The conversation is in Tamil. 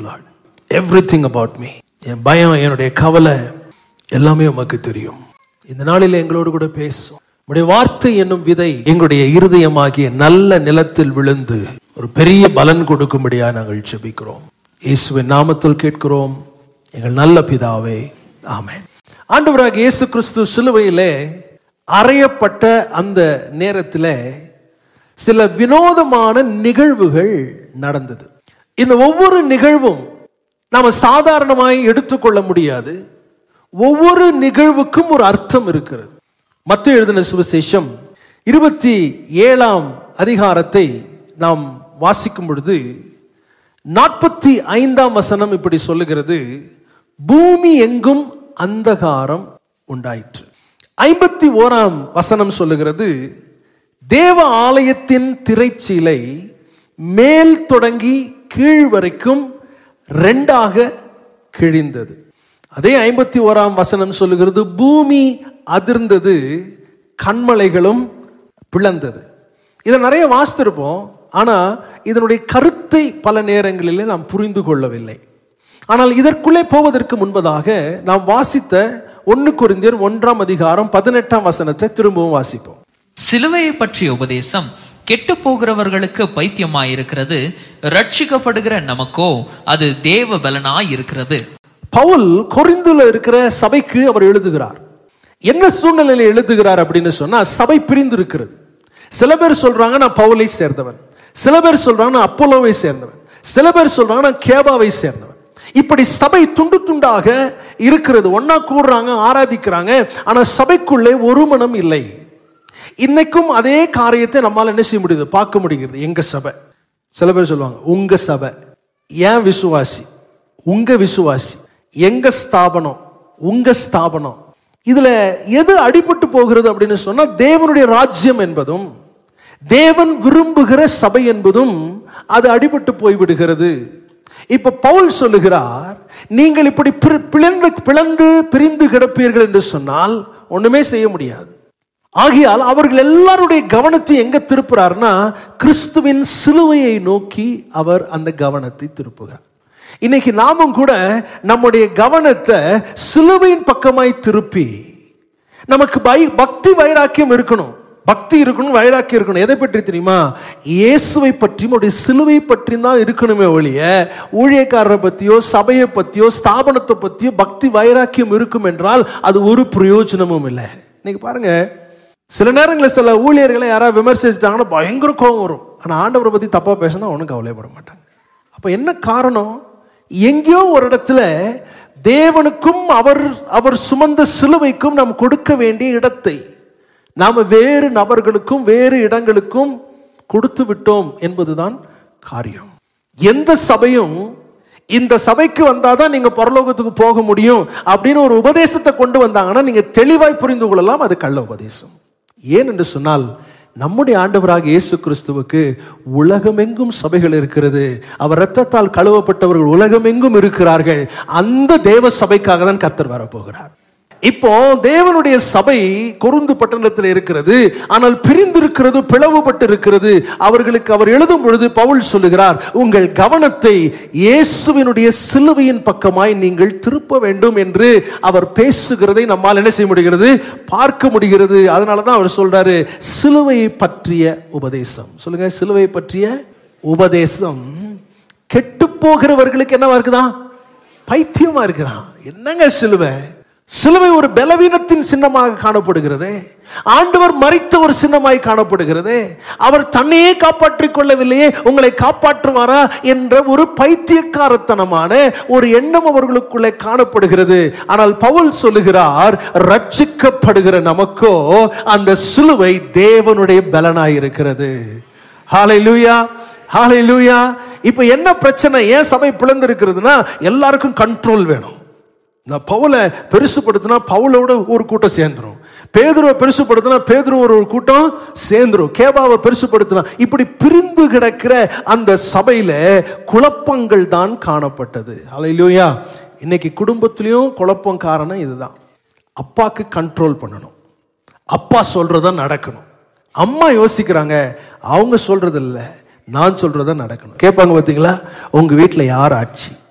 Lord everything about me என் பயம் என்னுடைய கவலை எல்லாமே உமக்கு தெரியும் இந்த நாளில் எங்களோடு கூட பேசும் உடைய வார்த்தை என்னும் விதை எங்களுடைய இருதயமாகிய நல்ல நிலத்தில் விழுந்து ஒரு பெரிய பலன் கொடுக்கும்படியா நாங்கள் ஜெபிக்கிறோம் இயேசுவின் நாமத்தில் கேட்கிறோம் எங்கள் நல்ல பிதாவே ஆமென் ஆண்டவராக இயேசு கிறிஸ்து சிலுவையிலே அறையப்பட்ட அந்த நேரத்தில் சில வினோதமான நிகழ்வுகள் நடந்தது இந்த ஒவ்வொரு நிகழ்வும் நாம சாதாரணமாய் எடுத்துக்கொள்ள முடியாது ஒவ்வொரு நிகழ்வுக்கும் ஒரு அர்த்தம் இருக்கிறது மத்திய எழுதின சுவிசேஷம் இருபத்தி ஏழாம் அதிகாரத்தை நாம் வாசிக்கும் பொழுது நாற்பத்தி ஐந்தாம் வசனம் இப்படி சொல்லுகிறது பூமி எங்கும் அந்தகாரம் உண்டாயிற்று ஐம்பத்தி ஓராம் வசனம் சொல்லுகிறது தேவ ஆலயத்தின் திரைச்சீலை மேல் தொடங்கி கீழ் வரைக்கும் ரெண்டாக கிழிந்தது அதே ஐம்பத்தி ஓராம் வசனம் சொல்லுகிறது பூமி அதிர்ந்தது கண்மலைகளும் பிளந்தது இதை நிறைய வாசித்திருப்போம் ஆனா இதனுடைய கருத்தை பல நேரங்களிலே நாம் புரிந்து கொள்ளவில்லை ஆனால் இதற்குள்ளே போவதற்கு முன்பதாக நாம் வாசித்த ஒன்னு குறிந்தியர் ஒன்றாம் அதிகாரம் பதினெட்டாம் வசனத்தை திரும்பவும் வாசிப்போம் சிலுவையை பற்றிய உபதேசம் கெட்டு போகிறவர்களுக்கு பைத்தியமாயிருக்கிறது ரட்சிக்கப்படுகிற நமக்கோ அது தேவ பலனாய் இருக்கிறது பவுல் கொரிந்துல இருக்கிற சபைக்கு அவர் எழுதுகிறார் என்ன சூழ்நிலையில எழுதுகிறார் அப்படின்னு சொன்னா சபை பிரிந்து இருக்கிறது சில பேர் சொல்றாங்க நான் பவுலை சேர்ந்தவன் சில பேர் சொல்றாங்க நான் அப்போலோவை சேர்ந்தவன் சில பேர் சொல்றாங்க நான் கேபாவை சேர்ந்தவன் இப்படி சபை துண்டு துண்டாக இருக்கிறது ஒன்னா கூடுறாங்க ஆராதிக்கிறாங்க ஆனா சபைக்குள்ளே ஒரு மனம் இல்லை இன்னைக்கும் அதே காரியத்தை நம்மால என்ன செய்ய முடியுது பார்க்க முடிகிறது எங்க சபை சில பேர் சொல்லுவாங்க உங்க சபை ஏன் விசுவாசி உங்க விசுவாசி எங்க ஸ்தாபனம் உங்க ஸ்தாபனம் இதுல எது அடிபட்டு போகிறது அப்படின்னு சொன்னா தேவனுடைய ராஜ்யம் என்பதும் தேவன் விரும்புகிற சபை என்பதும் அது அடிபட்டு போய்விடுகிறது இப்ப பவுல் சொல்லுகிறார் நீங்கள் இப்படி பிரி- பிளந்து பிளந்து பிரிந்து கிடப்பீர்கள் என்று சொன்னால் ஒண்ணுமே செய்ய முடியாது ஆகையால் அவர்கள் எல்லாருடைய கவனத்தை எங்க திருப்புறார்னா கிறிஸ்துவின் சிலுவையை நோக்கி அவர் அந்த கவனத்தை திருப்புகிறார் இன்னைக்கு நாமும் கூட நம்முடைய கவனத்தை சிலுவையின் பக்கமாய் திருப்பி நமக்கு பை பக்தி வைராக்கியம் இருக்கணும் பக்தி இருக்கணும் வைராக்கியம் இருக்கணும் எதை பற்றி தெரியுமா இயேசுவை பற்றியும் அவருடைய சிலுவை பற்றியும் தான் இருக்கணுமே ஒழிய ஊழியக்காரரை பத்தியோ சபையை பத்தியோ ஸ்தாபனத்தை பத்தியோ பக்தி வைராக்கியம் இருக்கும் என்றால் அது ஒரு பிரயோஜனமும் இல்லை இன்னைக்கு பாருங்க சில நேரங்களில் சில ஊழியர்களை யாராவது விமர்சிச்சிட்டாங்கன்னா பயங்கர கோபம் வரும் ஆனால் ஆண்டவரை பற்றி தப்பாக பேசினா ஒன்றும் கவலைப்பட மாட்டாங்க அப்போ என்ன காரணம் எங்கேயோ ஒரு இடத்துல தேவனுக்கும் அவர் அவர் சுமந்த சிலுவைக்கும் நாம் கொடுக்க வேண்டிய இடத்தை நாம் வேறு நபர்களுக்கும் வேறு இடங்களுக்கும் கொடுத்து விட்டோம் என்பதுதான் காரியம் எந்த சபையும் இந்த சபைக்கு வந்தாதான் நீங்க பரலோகத்துக்கு போக முடியும் அப்படின்னு ஒரு உபதேசத்தை கொண்டு வந்தாங்கன்னா நீங்க தெளிவாய் புரிந்து கொள்ளலாம் அது கள்ள உபதேசம் ஏன் என்று சொன்னால் நம்முடைய ஆண்டவராக இயேசு கிறிஸ்துவுக்கு உலகமெங்கும் சபைகள் இருக்கிறது அவர் இரத்தத்தால் கழுவப்பட்டவர்கள் உலகமெங்கும் இருக்கிறார்கள் அந்த தேவ சபைக்காக தான் கத்தர் வரப்போகிறார் இப்போ தேவனுடைய சபை கொருந்து பட்டணத்தில் இருக்கிறது ஆனால் பிரிந்திருக்கிறது பிளவுபட்டு இருக்கிறது அவர்களுக்கு அவர் எழுதும் பொழுது பவுல் சொல்லுகிறார் உங்கள் கவனத்தை இயேசுவினுடைய சிலுவையின் பக்கமாய் நீங்கள் திருப்ப வேண்டும் என்று அவர் பேசுகிறதை நம்மால் என்ன செய்ய முடிகிறது பார்க்க முடிகிறது அதனால தான் அவர் சொல்றாரு சிலுவையை பற்றிய உபதேசம் சொல்லுங்க சிலுவை பற்றிய உபதேசம் கெட்டு போகிறவர்களுக்கு என்னவா இருக்குதா பைத்தியமா இருக்குதான் என்னங்க சிலுவை சிலுவை ஒரு பலவீனத்தின் சின்னமாக காணப்படுகிறது ஆண்டவர் மறித்த ஒரு சின்னமாய் காணப்படுகிறது அவர் தன்னையே காப்பாற்றிக் கொள்ளவில்லையே உங்களை காப்பாற்றுவாரா என்ற ஒரு பைத்தியக்காரத்தனமான ஒரு எண்ணம் அவர்களுக்குள்ளே காணப்படுகிறது ஆனால் பவுல் சொல்லுகிறார் ரட்சிக்கப்படுகிற நமக்கோ அந்த சிலுவை தேவனுடைய பலனாய் இருக்கிறது ஹalleluya ஹalleluya இப்போ என்ன பிரச்சனை ஏன் சபை பிளந்து இருக்கிறதுனா எல்லாருக்கும் கண்ட்ரோல் வேணும் நான் பவுலை பெருசுப்படுத்தினா பவுலோட ஒரு கூட்டம் சேர்ந்துரும் பேதுருவை பெருசுப்படுத்தினா பேதுரு ஒரு ஒரு கூட்டம் சேர்ந்துரும் கேபாவை பெருசுப்படுத்தினா இப்படி பிரிந்து கிடக்கிற அந்த சபையில குழப்பங்கள் தான் காணப்பட்டது அலையிலூயா இன்னைக்கு குடும்பத்திலையும் குழப்பம் காரணம் இதுதான் அப்பாக்கு கண்ட்ரோல் பண்ணணும் அப்பா சொல்றத நடக்கணும் அம்மா யோசிக்கிறாங்க அவங்க சொல்றது இல்ல நான் சொல்றத நடக்கணும் கேட்பாங்க பார்த்தீங்களா உங்க வீட்டில் யார் ஆட்சி